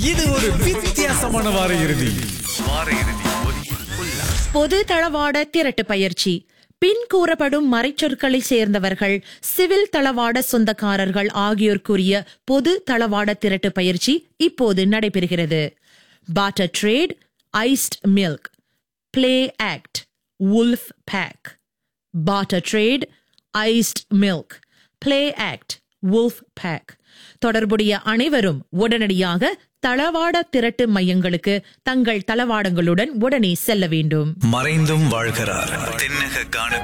இது ஒரு வித்தியாசமான வார இறுதி பொது தளவாட திரட்டு பயிற்சி பின் கூறப்படும் மறைச்சொற்களை சேர்ந்தவர்கள் சிவில் தளவாட சொந்தக்காரர்கள் ஆகியோர் கூறிய பொது தளவாட திரட்டு பயிற்சி இப்போது நடைபெறுகிறது potter trade iced milk play act wolf pack potter trade iced milk play act wolf pack தொடர்புடைய அனைவரும் உடனடியாக தளவாட திரட்டு மையங்களுக்கு தங்கள் தளவாடங்களுடன் உடனே செல்ல வேண்டும் மறைந்தும் வாழ்கிறார் தென்னக காண